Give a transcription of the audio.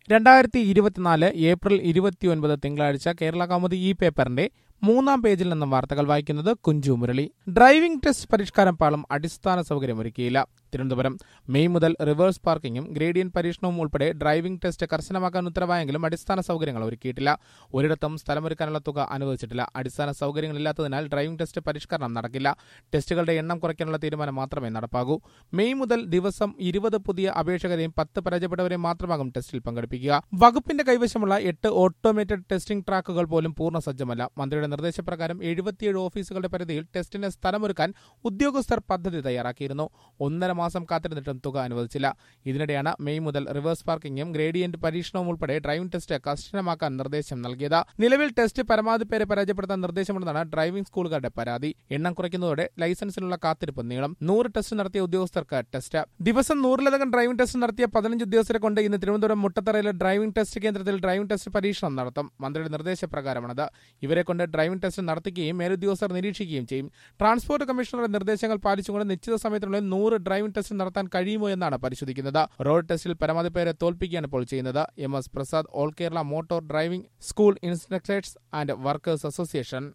രണ്ടായിരത്തി ഇരുപത്തിനാല് ഏപ്രിൽ ഇരുപത്തിയൊൻപത് തിങ്കളാഴ്ച കേരള കൗമുദി ഈ പേപ്പറിന്റെ മൂന്നാം പേജിൽ നിന്നും വാർത്തകൾ വായിക്കുന്നത് കുഞ്ചു മുരളി ഡ്രൈവിംഗ് ടെസ്റ്റ് പരിഷ്കാരം പാളം അടിസ്ഥാന സൗകര്യമൊരുക്കിയില്ല തിരുവനന്തപുരം മെയ് മുതൽ റിവേഴ്സ് പാർക്കിംഗും ഗ്രേഡിയൻ പരീക്ഷണവും ഉൾപ്പെടെ ഡ്രൈവിംഗ് ടെസ്റ്റ് കർശനമാക്കാൻ ഉത്തരവായെങ്കിലും അടിസ്ഥാന സൗകര്യങ്ങൾ ഒരുക്കിയിട്ടില്ല ഒരിടത്തും സ്ഥലമൊരുക്കാനുള്ള തുക അനുവദിച്ചിട്ടില്ല അടിസ്ഥാന സൗകര്യങ്ങളില്ലാത്തതിനാൽ ഡ്രൈവിംഗ് ടെസ്റ്റ് പരിഷ്കരണം നടക്കില്ല ടെസ്റ്റുകളുടെ എണ്ണം കുറയ്ക്കാനുള്ള തീരുമാനം മാത്രമേ നടപ്പാകൂ മെയ് മുതൽ ദിവസം ഇരുപത് പുതിയ അപേക്ഷകരെയും പത്ത് പരാജയപ്പെട്ടവരെയും മാത്രമാകും ടെസ്റ്റിൽ പങ്കെടുപ്പിക്കുക വകുപ്പിന്റെ കൈവശമുള്ള എട്ട് ഓട്ടോമേറ്റഡ് ടെസ്റ്റിംഗ് ട്രാക്കുകൾ പോലും പൂർണ്ണ സജ്ജമല്ല മന്ത്രിയുടെ നിർദ്ദേശപ്രകാരം എഴുപത്തിയേഴ് ഓഫീസുകളുടെ പരിധിയിൽ ടെസ്റ്റിന് സ്ഥലമൊരുക്കാൻ ഉദ്യോഗസ്ഥർ പദ്ധതി തയ്യാറാക്കിയിരുന്നു ഒന്നര മാസം കാത്തിരുന്നിട്ടും തുക അനുവദിച്ചില്ല ഇതിനിടെയാണ് മെയ് മുതൽ റിവേഴ്സ് പാർക്കിംഗും ഗ്രേഡിയന്റ് പരീക്ഷണവും ഉൾപ്പെടെ ഡ്രൈവിംഗ് ടെസ്റ്റ് കർശനമാക്കാൻ നിർദ്ദേശം നൽകിയത് നിലവിൽ ടെസ്റ്റ് പരമാവധി പേരെ പരാജയപ്പെടുത്താൻ നിർദ്ദേശമുണ്ടെന്നാണ് ഡ്രൈവിംഗ് സ്കൂളുകളുടെ പരാതി എണ്ണം കുറയ്ക്കുന്നതോടെ ലൈസൻസിനുള്ള കാത്തിരിപ്പ് നീളം നൂറ് ടെസ്റ്റ് നടത്തിയ ഉദ്യോഗസ്ഥർക്ക് ടെസ്റ്റ് ദിവസം നൂറിലധികം ഡ്രൈവിംഗ് ടെസ്റ്റ് നടത്തിയ പതിനഞ്ച് ഉദ്യോഗസ്ഥരെ കൊണ്ട് ഇന്ന് തിരുവനന്തപുരം മുട്ടത്തറയിലെ ഡ്രൈവിംഗ് ടെസ്റ്റ് കേന്ദ്രത്തിൽ ഡ്രൈവിംഗ് ടെസ്റ്റ് പരീക്ഷണം നടത്തും മന്ത്രിയുടെ നിർദ്ദേശപ്രകാരമാണത് ഇവരെ കൊണ്ട് ഡ്രൈവിംഗ് ടെസ്റ്റ് നടത്തുകയും മേലുദ്യോഗസ്ഥർ നിരീക്ഷിക്കുകയും ചെയ്യും ട്രാൻസ്പോർട്ട് കമ്മീഷണറുടെ നിർദ്ദേശങ്ങൾ പാലിച്ചുകൊണ്ട് നിശ്ചിത സമയത്തിനുള്ളിൽ നൂറ് ഡ്രൈവിംഗ് ടെസ്റ്റ് നടത്താൻ കഴിയുമോ എന്നാണ് പരിശോധിക്കുന്നത് റോഡ് ടെസ്റ്റിൽ പരമാവധി പേരെ തോൽപ്പിക്കുകയാണ് ഇപ്പോൾ ചെയ്യുന്നത് M S Prasad all Kerala motor driving school instructors and workers association